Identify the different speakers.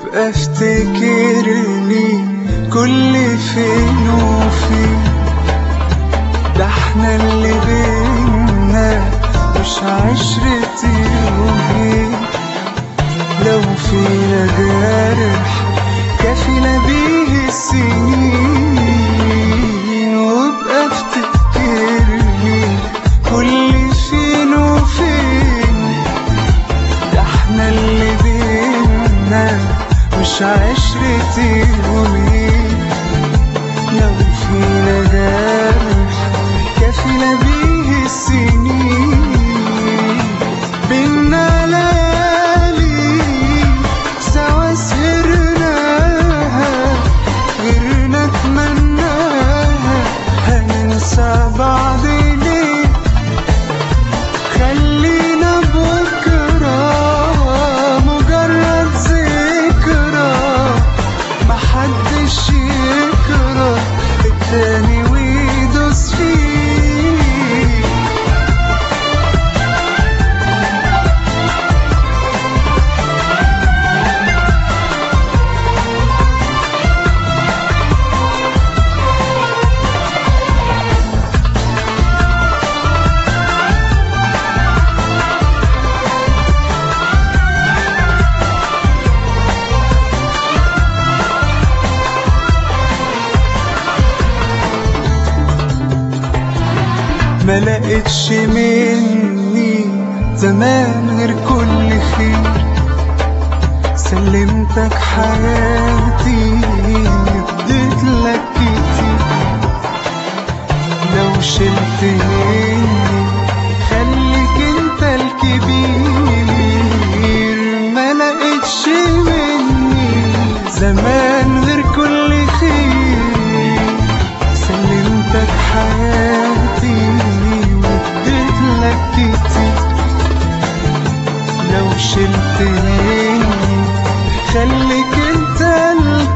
Speaker 1: وابقى افتكرني كل فين وفين ده احنا اللي بينا مش عشرة يومين لو فينا جرح كفينا بيه السنين وابقى افتكرني كل فين وفين ده احنا اللي بينا مش عشرة يومين لو فينا جرح كفينا بيه السنين بينا ليالي سوا سهرناها غيرنا اتمناها هننسى بعض ليه خلينا بكرة مجرد ذكرى محدش يكره التاني ويدوس فيه ما لقيتش مني زمان غير كل خير سلمتك حياتي اديت لك كتير لو شلت مني خليك انت الكبير ما لقيتش مني زمان غير كل خير سلمتك حياتي واديت لك كتير لو شلت مني خليك انت